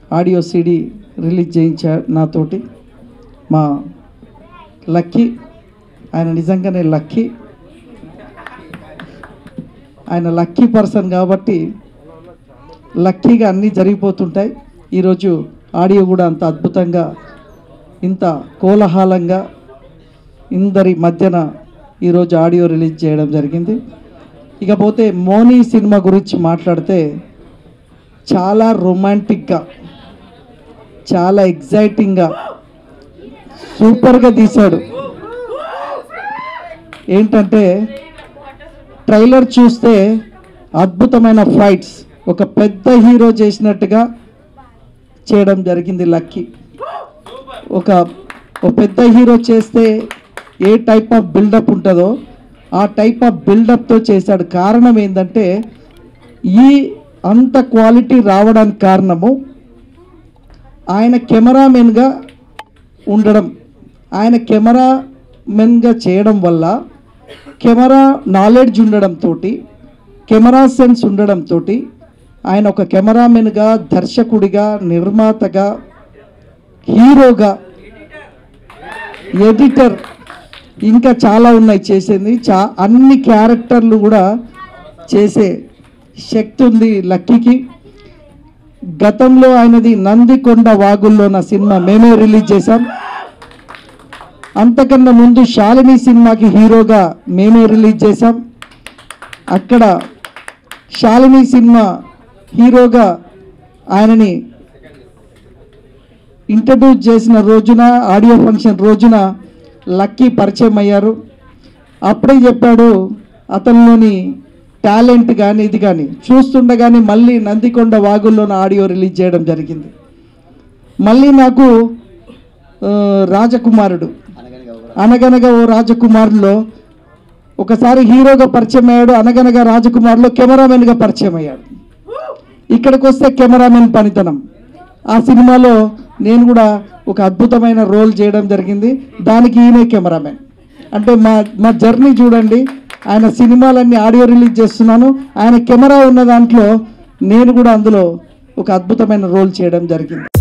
audio CD release చేయించాడు నాతోటి మా లక్కీ ఆయన నిజంగానే లక్కీ ఆయన లక్కీ పర్సన్ కాబట్టి లక్కీగా అన్నీ జరిగిపోతుంటాయి ఈరోజు ఆడియో కూడా అంత అద్భుతంగా ఇంత కోలాహలంగా ఇందరి మధ్యన ఈరోజు ఆడియో రిలీజ్ చేయడం జరిగింది ఇకపోతే మోనీ సినిమా గురించి మాట్లాడితే చాలా రొమాంటిక్గా చాలా ఎగ్జైటింగ్గా సూపర్గా తీశాడు ఏంటంటే ట్రైలర్ చూస్తే అద్భుతమైన ఫైట్స్ ఒక పెద్ద హీరో చేసినట్టుగా చేయడం జరిగింది లక్కీ ఒక ఒక పెద్ద హీరో చేస్తే ఏ టైప్ ఆఫ్ బిల్డప్ ఉంటుందో ఆ టైప్ ఆఫ్ బిల్డప్తో చేశాడు కారణం ఏంటంటే ఈ అంత క్వాలిటీ రావడానికి కారణము ఆయన కెమెరామెన్గా ఉండడం ఆయన కెమెరామెన్గా చేయడం వల్ల కెమెరా నాలెడ్జ్ ఉండడంతో కెమెరా సెన్స్ ఉండడంతో ఆయన ఒక కెమెరామెన్గా దర్శకుడిగా నిర్మాతగా హీరోగా ఎడిటర్ ఇంకా చాలా ఉన్నాయి చేసేది చా అన్ని క్యారెక్టర్లు కూడా చేసే శక్తి ఉంది లక్కీకి గతంలో ఆయనది నందికొండ వాగుల్లో నా సినిమా మేమే రిలీజ్ చేశాం అంతకన్నా ముందు శాలిని సినిమాకి హీరోగా మేమే రిలీజ్ చేశాం అక్కడ శాలిని సినిమా హీరోగా ఆయనని ఇంట్రడ్యూస్ చేసిన రోజున ఆడియో ఫంక్షన్ రోజున లక్కీ పరిచయం అయ్యారు అప్పుడే చెప్పాడు అతనిలోని టాలెంట్ కానీ ఇది కానీ చూస్తుండగానే మళ్ళీ నందికొండ వాగుల్లోన ఆడియో రిలీజ్ చేయడం జరిగింది మళ్ళీ నాకు ఆ, రాజకుమారుడు అనగనగా ఓ రాజకుమారులో ఒకసారి హీరోగా పరిచయం అయ్యాడు అనగనగా రాజకుమారులో కెమెరామెన్గా పరిచయం అయ్యాడు ఇక్కడికి వస్తే కెమెరామెన్ పనితనం ఆ సినిమాలో నేను కూడా ఒక అద్భుతమైన రోల్ చేయడం జరిగింది దానికి ఈయనే కెమెరామెన్ అంటే మా మా జర్నీ చూడండి ఆయన సినిమాలన్నీ ఆడియో రిలీజ్ చేస్తున్నాను ఆయన కెమెరా ఉన్న దాంట్లో నేను కూడా అందులో ఒక అద్భుతమైన రోల్ చేయడం జరిగింది